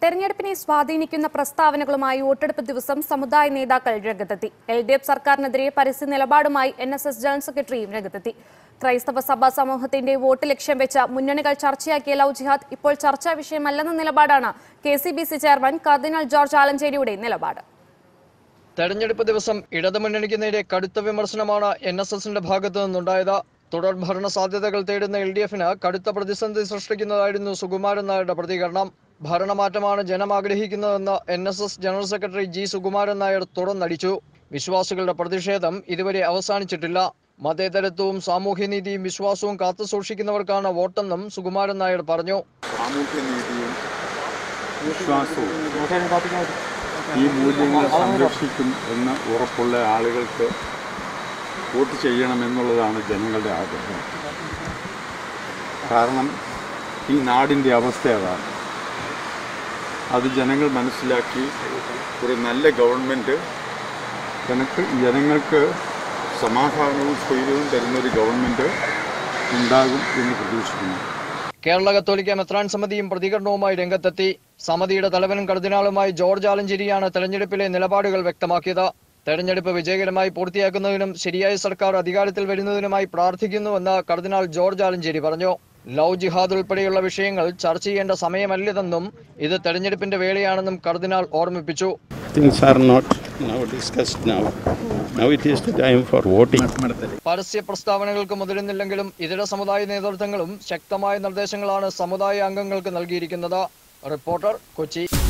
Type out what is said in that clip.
തെരഞ്ഞെടുപ്പിനെ സ്വാധീനിക്കുന്ന പ്രസ്താവനകളുമായി വോട്ടെടുപ്പ് ദിവസം സമുദായ നേതാക്കൾ രംഗത്തെത്തി എൽ ഡി എഫ് സർക്കാരിനെതിരെ പരസ്യ നിലപാടുമായി എൻ എസ് എസ് ജനറൽ സെക്രട്ടറിയും രംഗത്തെത്തി ക്രൈസ്തവ സഭാ സമൂഹത്തിന്റെ വോട്ട് ലക്ഷ്യം വെച്ച മുന്നണികൾ ചർച്ചയാക്കിയ ലവ് ജിഹാദ് ഇപ്പോൾ ചർച്ചാ വിഷയമല്ലെന്ന നിലപാടാണ് K C B C chairman കർദിനാൾ ജോർജ് ആലഞ്ചേരിയുടെ നിലപാട് തെരഞ്ഞെടുപ്പ് ദിവസം ഇടതുമുന്നണിക്ക് നേരെ കടുത്ത വിമർശനമാണ് എൻ എസ് എസിന്റെ ഭാഗത്തു നിന്നുണ്ടായത് തുടർ ഭരണ സാധ്യതകൾ തേടുന്ന എൽ ഡി എഫിന് കടുത്ത പ്രതിസന്ധി സൃഷ്ടിക്കുന്നതായിരുന്നു സുകുമാരൻ നായരുടെ പ്രതികരണം ഭരണമാറ്റമാണ് ജനം ആഗ്രഹിക്കുന്നതെന്ന് N S S general secretary G Sukumaran Nair തുറന്നടിച്ചു വിശ്വാസികളുടെ പ്രതിഷേധം ഇതുവരെ അവസാനിച്ചിട്ടില്ല മതേതരത്വവും സാമൂഹ്യനീതിയും വിശ്വാസവും കാത്തുസൂക്ഷിക്കുന്നവർക്കാണ് വോട്ടെന്നും സുകുമാരൻ നായർ പറഞ്ഞു സാമൂഹ്യനീതിയും വിശ്വാസവും ഈ മൂല്യങ്ങൾ സംരക്ഷിക്കും എന്ന് ഉറപ്പുള്ള ആളുകൾക്ക് വോട്ട് ചെയ്യണമെന്നുള്ളതാണ് ജനങ്ങളുടെ ആഗ്രഹം കാരണം ഈ നാടിൻ്റെ അവസ്ഥ അതാണ് അത് ജനങ്ങൾ മനസ്സിലാക്കി ഒരു നല്ല ഗവൺമെൻറ് ജനക്ക് ജനങ്ങൾക്ക് സമാധാനവും സ്വൈര്യവും തരുന്നൊരു ഗവൺമെൻറ് ഉണ്ടാകും എന്ന് പ്രതീക്ഷിക്കുന്നു കേരള കത്തോലിക്ക മെത്രാൻ സമിതിയും പ്രതികരണവുമായി രംഗത്തെത്തി സമിതിയുടെ തലവനും കർദിനാളുമായി ജോർജ് ആലഞ്ചേരിയാണ് തെരഞ്ഞെടുപ്പിലെ നിലപാടുകൾ വ്യക്തമാക്കിയത് തെരഞ്ഞെടുപ്പ് വിജയകരമായി പൂർത്തിയാക്കുന്നതിനും ശരിയായ സർക്കാർ അധികാരത്തിൽ വരുന്നതിനുമായി പ്രാർത്ഥിക്കുന്നുവെന്ന് കർദിനാൾ ജോർജ് ആലഞ്ചേരി പറഞ്ഞു ലവ് ജിഹാദ് ഉൾപ്പെടെയുള്ള വിഷയങ്ങൾ ചർച്ച ചെയ്യേണ്ട സമയമല്ലതെന്നും ഇത് തെരഞ്ഞെടുപ്പിന്റെ വേളയാണെന്നും കർദിനാൾ ഓർമ്മിപ്പിച്ചു Things are not now discussed now. Now it is the time for voting. പരസ്യ പ്രസ്താവനകൾക്ക് മുതിരുന്നില്ലെങ്കിലും ഇതര സമുദായ നേതൃത്വങ്ങളും ശക്തമായ നിർദ്ദേശങ്ങളാണ് സമുദായ അംഗങ്ങൾക്ക് നൽകിയിരിക്കുന്നത് റിപ്പോർട്ടർ കൊച്ചി